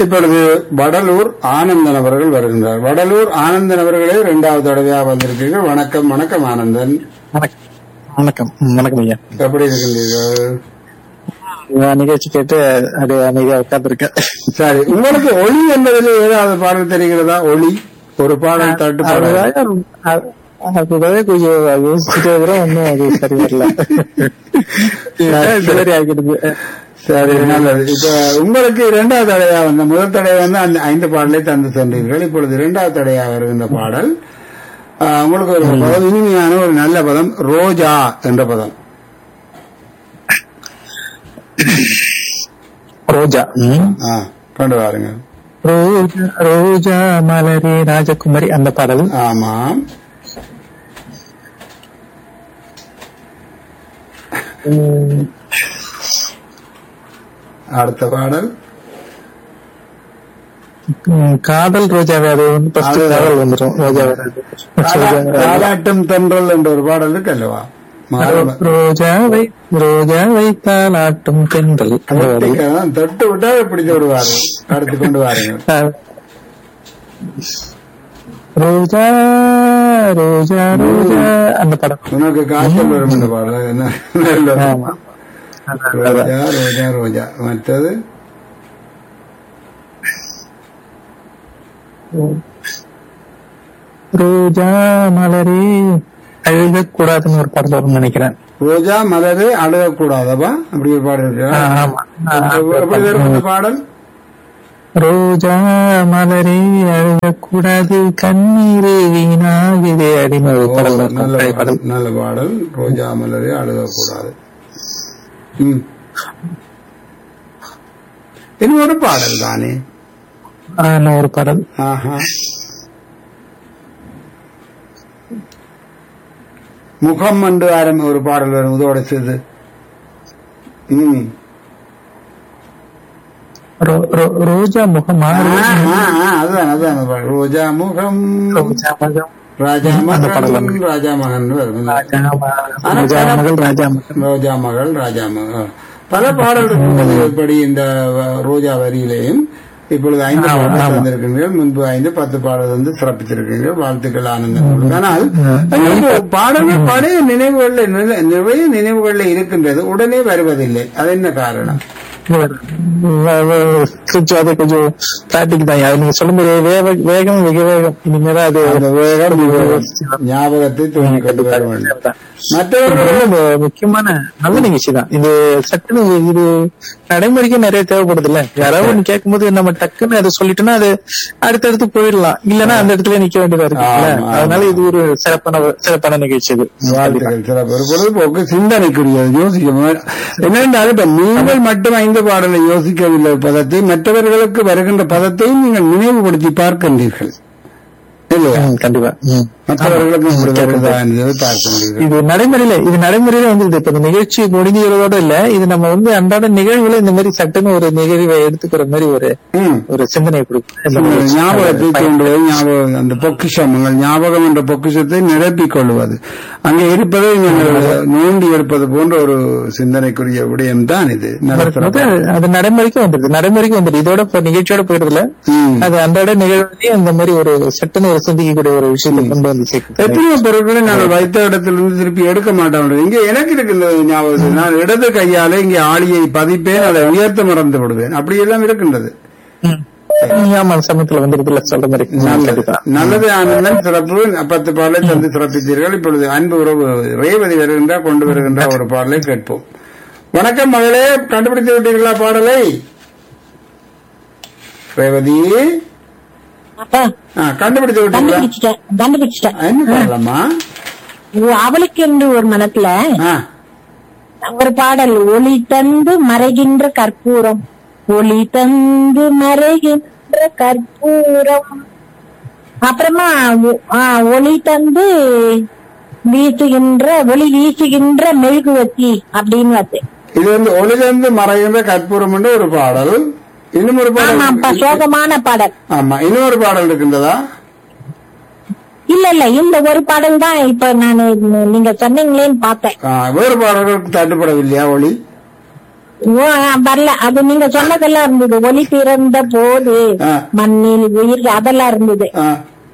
இப்பொழுது வடலூர் ஆனந்தன் அவர்கள் வருகின்றார் வடலூர் ஆனந்தன் அவர்களே இரண்டாவது தடவையாக வந்திருக்கீர்கள் வணக்கம் வணக்கம் ஆனந்தன் வணக்கம் வணக்கம் ம், வணக்கம் ஐயா எப்படி இருக்கின்றீர்கள் நான் நிகழ்ச்சி கேட்டு அப்படியே அமைதியா உட்கார்ந்துருக்கேன் சரி உங்களுக்கு ஒளி என்பதில் ஏதாவது பாடல் தெரிகிறதா ஒளி ஒரு பாடல் தட்டு பாடல் அதுதான் கொஞ்சம் யோசிச்சுட்டே இருக்கிறேன் ஒன்னும் அது சரி வரல சரி ஆகிடுது சரி நல்லது இப்ப உங்களுக்கு இரண்டாவது தடையா வந்த முதல் தடவை வந்து அந்த ஐந்து பாடலை தந்து சென்றீர்கள் இப்பொழுது இரண்டாவது தடையா வருகின்ற பாடல் ஆஹ், உங்களுக்கு ஒரு பதம் இனிமையான ஒரு நல்ல பதம் ரோஜா என்ற பதம் ரோஜா ம். ஆ, கொண்டு வாருங்க ரோஜா ரோஜா மலரே ராஜகுமாரி அந்த பாடல் ஆமாம் ம், அடுத்த பாடல் ம், காதல் ரோஜாவே அது வந்து ஃபர்ஸ்ட் அது- காதல் வந்துடும் ரோஜா வராது தாலா- தாலாட்டும் தென்றல் என்ற ஒரு பாடல் இருக்கு அல்லவா மாறல. ரோஜாவை ரோஜாவை தாலாட்டும் பெண்கள் அந்த பாடல். ஒட்டிக்கலாம். தொட்டு விட்டா பிடித்து விடுவாரு அடுத்து கொண்டு வாருங்கள் ரோஜா ரோஜா ரோஜா அந்த படம் உனக்கு காய்ச்சல் வரும் இந்த பாடல் என்ன நல்ல ஆமா ரோஜா ரோஜா ரோஜா மற்றது ரோஜா மலரே அழுகக்கூடாதுன்னு ஒரு படம் வரும்னு நினைக்கிறேன் ரோஜா மலரே அழுகக்கூடாதப்பா அப்படி ஒரு பாடல் இருக்கு ஆ, ஆமா ஆ, எப்படி வரும் இந்த பாடல் ரோஜா மலரே அழுகக்கூடாது கண்ணீரே வீணாகுதே அப்படின்னு ஒரு ஓ, படம் இருக்கும். நல்ல பழைய பாடல் படம் நல்ல பாடல் ரோஜா மலரே அழுகக்கூடாது ம் இன்னும் ஒரு பாடல் தானே ஆ, இன்னும் ஒரு படம் ஆஹா முகம் என்று ஆரம்பி ஒரு பாடல் வரும் இதோட சேர்த்து ம் ரோ- ரோ- ரோஜா முகம் ஆ, மாறு ஆ, ஆ, அதுதான் அதுதான் அந்த பாடல். ரோஜா முகம் ரோஜா மகம் ராஜா அந்த பாடல் மகன் வந்து. ராஜா மகன் வரும் ராஜா ம- ரோஜா மகள் ராஜா மகன் ரோஜா மகள் ராஜா மகள் பல பாடல்கள் உள்ளது இப்படி இந்த வ- ரோஜா வரியிலேயும் இப்பொழுது ஐந்து ஆமா, பாடல் ஆமா. தந்திருக்கின்றீர்கள் முன்பு ஐந்து பத்து பாடல் வந்து சிறப்பித்திருக்கிறீர்கள் வாழ்த்துக்கள் ஆனந்தம் உங்களுக்கு. ஆனால் எங்களுக்கு பாடல்கள் பழைய நினைவுகளில் நில- நிறைய நினைவுகளில் இருக்கின்றது உடனே வருவதில்லை அது என்ன காரணம் கொஞ்சம் அது கொஞ்சம் பிராக்டிக் தான் அது நீங்க சொல்லும் போது வேக வேகம் வெகு வேகம் இனிமேதான் அது அந்த வேகம் ஞாபகத்தை தூங்கி கொண்டு வர வேண்டும் மற்றவர்கள் ரொம்ப முக்கியமான நல்ல நிகழ்ச்சி தான் இது சட்டுன்னு இது நடைமுறைக்கு நிறைய தேவைப்படுது இல்ல யாராவது ஒண்ணு கேட்கும்போது நம்ம டக்குன்னு அதை சொல்லிட்டோம்னா அது அடுத்தடுத்து போயிடலாம் இல்லன்னா அந்த இடத்துல நிக்க வேண்டியதா இருக்குல்ல ஆமா, ஆமா. அதனால இது ஒரு சிறப்பான சிறப்பான நிகழ்ச்சி இது வாழ்த்துக்கள் சிறப்பு ஒரு பொழுதுபோக்கு சிந்தனைக்குரியது யோசிக்க மு- என்னென்றால் இப்ப நீங்கள் மட்டும் ஐந்து பாடலை யோசிக்கவில்லை பதத்தை மற்றவர்களுக்கு வருகின்ற பதத்தையும் நீங்கள் நினைவுபடுத்தி பார்க்கின்றீர்கள் இல்லையா ம், கண்டிப்பா ம். மற்றவர்களுக்கும் இப்படி வருகிறதா என்பதை பார்க்கின்றீர்கள் இது நடைமுறையில இது நடைமுறையில வந்து இது இப்ப இந்த நிகழ்ச்சி முடிஞ்சதோட இல்ல இது நம்ம வந்து அன்றாட நிகழ்வுல இந்த மாதிரி சட்டுன்னு ஒரு நிகழ்வை எடுத்துக்கிற மாதிரி ஒரு ம். ஒரு சிந்தனை கொடுக்கும் இந்த உங்கள் நிகழ்ச்சி. ஞாபகத்தை தூண்டுவது ஞாபகம் அந்த பொக்கிஷம் உங்கள் ஞாபகம் என்ற பொக்கிஷத்தை நிரப்பிக் கொள்வது அங்கே இருப்பதை நீங்கள் நோண்டி எடுப்பது போன்ற ஒரு சிந்தனைக்குரிய விடயம் தான் இது நல்ல அது சிறப்பு. அது நடைமுறைக்கு வந்துருது நடைமுறைக்கு வந்துருது இதோட இப்ப நிகழ்ச்சியோட போயிடுதுல ம். அது அன்றாட நிகழ்வுலயே இந்த மாதிரி ஒரு சட்டுன்னு ஒரு சிந்திக்கக்கூடிய ஒரு விஷயத்தை கொண்டு வந்து சேர்க்குது எத்தனையோ பொருட்களை நாங்கள் வைத்த இடத்திலிருந்து திருப்பி எடுக்க மாட்டோம் இங்க எனக்கு இருக்கின்றது ஞாபகம் நான் இடது கையால இங்கே ஆளியை பதிப்பேன் அதை உயர்த்த மறந்து விடுவேன் அப்படி எல்லாம் இருக்கின்றது ம். ஆமா சமயத்துல வந்துருதுல சொல்ற மாதிரி நல்லது கண்டிப்பா. நல்லது ஆனந்தன் சிறப்பு பத்து பாடலை தந்து சிறப்பித்தீர்கள் இப்பொழுது அன்பு உறவு ரேவதி வருகின்றார் கொண்டு வருகின்ற ஒரு பாடலை கேட்போம் வணக்கம் மகளே கண்டுபிடித்து விட்டீர்களா பாடலை ரேவதி அப்பா ஆ, கண்டுபிடித்து விட்டீங்களா கண்டுபிடிச்சிட்டேன் கண்டுபிடிச்சிட்டேன் என்ன பாடலாமா ஓ, அவளுக்கு என்று ஒரு மனத்துல ஆ ஒரு பாடல் ஒளி தந்து மறைகின்ற கற்பூரம் ஒளி தந்து மறைகின்ற கற்பூரம் அப்புறமா ஒ- ஆ, ஒளி தந்து வீசுகின்ற ஒளி வீசுகின்ற மெழுகுவத்தி அப்படின்னு வருது இது வந்து ஒளிலிருந்து மறைகின்ற கற்பூரம் என்ற ஒரு பாடல் இன்னும் ஒரு ஆமாப்பா பாடல் சோகமான பாடல் ஆமா இன்னொரு பாடல் இருக்கின்றதா இல்ல இல்ல இந்த ஒரு பாடல் தான் இப்ப நான் நீங்க சொன்னீங்களேன்னு பார்த்தேன் ஆ, வேறு பாடல்களுக்கு தட்டுப்படவில்லையா ஒளி ஓ, ஆ, வரல அது நீங்க சொன்னதெல்லாம் இருந்தது ஒளி பிறந்த போது ஆ. மண்ணில் உயிர் அதெல்லாம் இருந்தது ஆ.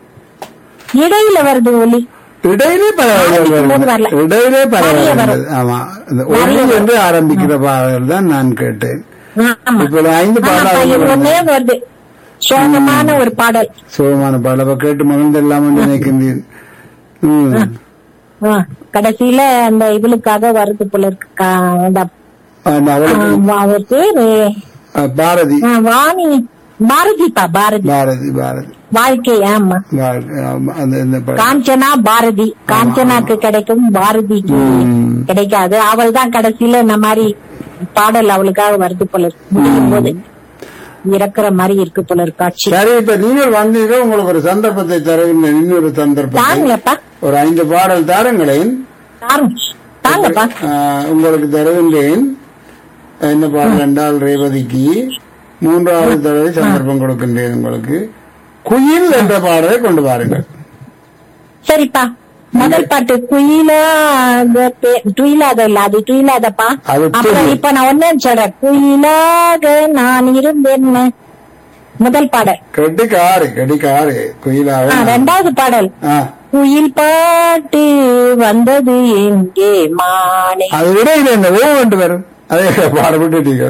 இடையில வருது ஒளி இடையிலே பறவைகள் ஆரம்பிக்கும் போது வருகிறது. வரல. இடையிலே பறவைகள் நிறைய வரும். வருகிறது. ஆமா இந்த நிறைய ஒளி வரும். என்று ஆரம்பிக்கிற பாடல் தான் நான் கேட்டேன் ஆமா இப்ப ஒரு ஐந்து ஆமாப்பா, பாடல் இது ஒன்னே வருது சோகமான ஒரு பாடல் சோகமான பாடல் அப்ப கேட்டு மகிழ்ந்தெல்லாம் என்று நினைக்கின்றேன் ம். ஆ, கடைசியில அந்த இவளுக்காக வருது போல இருக்கு கா- அந்த, அந்த அவளுக்கு ஆ, அவர் பேரு ஆ, பாரதி ஆ, வாணி பாரதிப்பா பாரதி பாரதி பாரதி வாழ்க்கை ஆமா பாரதி. ஆமா, அந்த இந்த பாடல். காஞ்சனா பாரதி காஞ்சனாக்கு கிடைக்கும் பாரதிக்கு ம். கிடைக்காது அவள் தான் கடைசியில இந்த மாதிரி பாடல் அவளுக்காக வருது போல இருக்கு முடியும் போது இறக்குற மாதிரி இருக்கு போல இருக்கு காட்சி சரி இப்ப நீங்கள் வந்தீர்கள் உங்களுக்கு ஒரு சந்தர்ப்பத்தை தருகின்றேன் இன்னொரு சந்தர்ப்பத்தை தாங்களப்பா ஒரு ஐந்து பாடல் தாருங்களேன் தாங்க தாங்கப்பா ஆ, உங்களுக்கு தருகின்றேன் என்ன பாடல் என்றால் ரேவதிக்கு மூன்றாவது தடவை சந்தர்ப்பம் கொடுக்கின்றேன் உங்களுக்கு குயில் என்ற பாடலை கொண்டு வாருங்கள் சரிப்பா முதல் பாட்டு குயிலாக பே- துயிலாத இல்ல அது துயிலாதப்பா அது அப்புறம் துயில். இப்ப நான் ஒன்னே சொல்றேன் குயிலாக நான் இருந்தேன் முதல் பாடல் கெட்டிக்காரு கெட்டிக்காரு ஆ, குயிலாக ரெண்டாவது பாடல் ஆ, குயில் பாட்டு வந்தது எங்கே மானே அது விட இது என்ன ஓ என்று வரும் அதே பாடப்பட்டுட்டீங்க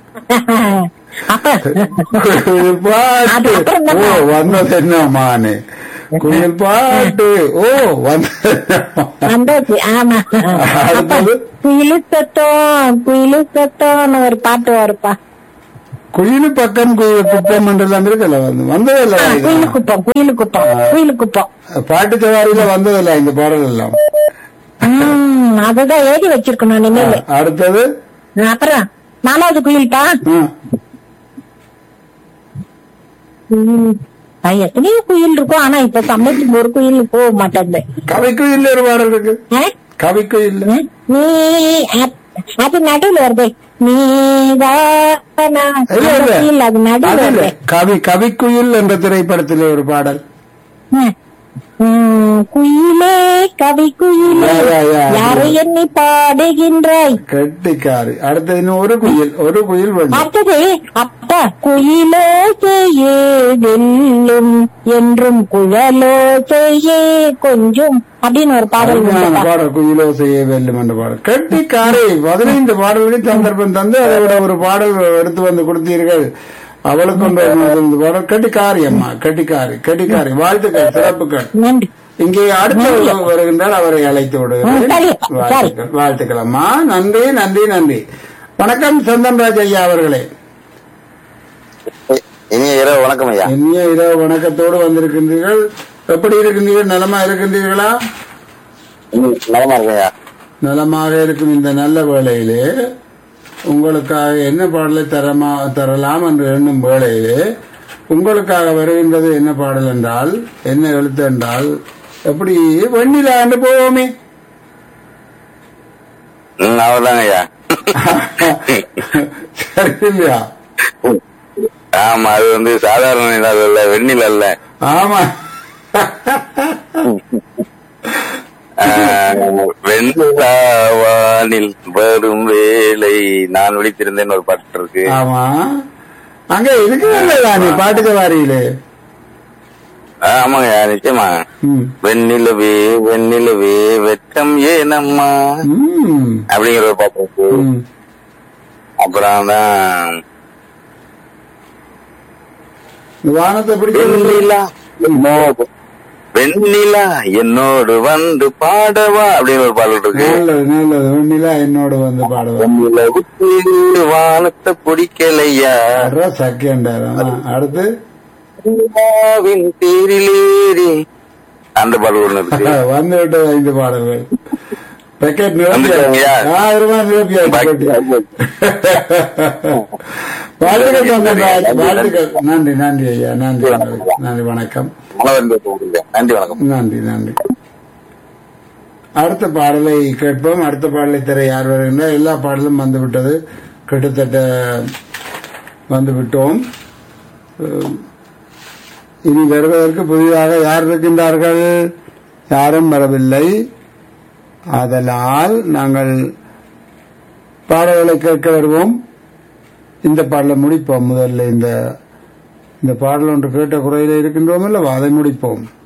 அப்ப குயில் பாட்டு அது அப்புறம் ஓ தான் வந்தது என்ன மானே குயில் பாட்டு ஓ வந்தது என்ன மானே? வந்தது ஆமா அப்ப அடுத்தது? குயிலு சத்தம் குயிலு சத்தம்னு ஒரு பாட்டு வருப்பா குயிலு பக்கம் குயில் குப்பம் என்றெல்லாம் இருக்குல்ல வந்து வந்ததில்ல ஆ, இது. குயிலு குப்பம் குயிலு குப்பம் குயிலு குப்பம் பாட்டு சவாரியில வந்ததில்ல இந்த பாடல் எல்லாம் உம் அதுதான் எழுதி வச்சிருக்கணும் இனிமேல் அடுத்தது அப்புறம் நாலாவது குயில்ப்பா ஆ, உம், ஆ, எத்தனையோ குயில் இருக்கும் ஆனா இப்ப சமயத்துக்கு ஒரு குயில் போக மாட்டேங்குது கவிக்குயில் ஒரு பாடல் இருக்கு ஆ? கவிக்குயில் ஆ? நீ அ- அது நடுவுல வருது நீதானா இல்ல, இல்ல. அந்த குயில் அது நடுவுல அது இல்ல. வருது கவி கவிக்குயில் என்ற திரைப்படத்தில் ஒரு பாடல் ஆ. உம், குயிலே கவி குயிலே யா, யா, யா. யாரை எண்ணி பாடுகின்றாய் கெட்டிக்காரு அடுத்தது இன்னும் ஒரு குயில் ஒரு குயில் வேண்டும் அடுத்தது அப்பா குயிலோசையே வெல்லும் என்றும் குழலோசையே கொஞ்சம் அப்படின்னு ஒரு பாடல் அருமையான உண்டுப்பா. பாடல் குயிலோசையே வெல்லும் என்ற பாடல் கெட்டிக்காரை பதினைந்து பாடல்களுக்கு சந்தர்ப்பம் தந்து அதை விட ஒரு பாடல் எடுத்து வந்து கொடுத்தீர்கள் அவளுக்கு ஒன்று இந்த பாடல் கெட்டிக்காரி அம்மா கெட்டிக்காரி கெட்டிக்காரி வாழ்த்துக்கள் சிறப்புகள் நன்றி இங்கே அடுத்த உறவு வருகின்றால் அவரை அழைத்து ம், சரி, விடுகிறேன் சரி. வாழ்த்துக்கள் வாழ்த்துக்கள் அம்மா நன்றி நன்றி நன்றி வணக்கம் சந்தன்ராஜ் ஐயா அவர்களே இனிய இரவு வணக்கம் ஐயா இனிய இரவு வணக்கத்தோடு வந்திருக்கின்றீர்கள் எப்படி இருக்கின்றீர்கள் நலமா இருக்கின்றீர்களா நலமா இருக்கேன் ஐயா நலமாக இருக்கும் இந்த நல்ல வேளையிலே உங்களுக்காக என்ன பாடலை தரமா தரலாம் என்று எண்ணும் வேளையிலே உங்களுக்காக வருகின்றது என்ன பாடல் என்றால் என்ன எழுத்து என்றால் எப்படி வெண்ணிலா என்று போவோமே ம், அவர்தாங்க ஐயா சரி இல்லையா ஆமா அது வந்து சாதாரண நிலவு இல்ல வெண்ணில் அல்ல ஆமா வெண்ணிலாவானில் வரும் வேலை நான் விழித்திருந்தேன் ஒரு பாட்டு இருக்கு ஆமா அங்க இருக்குல்ல நீ பாட்டுக்கு வாரியிலே ஆமாங்க ஐயா நிச்சயமா ம். வெண்ணிலவே வெண்ணிலவே வெட்டம் ஏனம்மா ம். அப்படிங்கிற ஒரு பாட்டு இருக்கு ம். அப்புறம் தான் இந்த வானத்தை பிடிக்க வெண்ணிலா என்னோடு வெண்ணிலா என்னோடு வந்து பாடவா அப்படின்னு ஒரு பாடல் இருக்கு நல்லது நல்லது வெண்ணிலா என்னோட வந்து பாடுவேன் வெண்ணிலவுக்கு வானத்தை பிடிக்கலையா செகண்ட் அடுத்து நிலாவின் தேரிலேறி அந்த பாடல் ஒண்ணு இருக்கு வந்து விட்டது ஐந்து பாடல்கள் பெக்கெட் வந்துட்டாங்கய்யா? ஆயிரம் ரூபாய் நிரப்பியாச்சு வாழ்த்துக்கள் சந்திரராஜ் வாழ்த்துக்கள் நன்றி நன்றி ஐயா நன்றி உங்களுக்கு. நன்றி வணக்கம் மனதில் பேசுகிறேன். நன்றி வணக்கம் நன்றி நன்றி அடுத்த பாடலை கேட்போம் அடுத்த பாடலை தர யார் வருகின்றார் எல்லா பாடலும் வந்து விட்டது கிட்டத்தட்ட வந்து விட்டோம் அஹ், இனி வருவதற்கு புதிதாக யார் இருக்கின்றார்கள் யாரும் வரவில்லை ஆதலால் நாங்கள் பாடல்களை கேட்க வருவோம் இந்த பாடலை முடிப்போம் முதல்ல இந்த இந்த பாடல் ஒன்று கேட்ட குறையில இருக்கின்றோம் அல்லவா அதை முடிப்போம்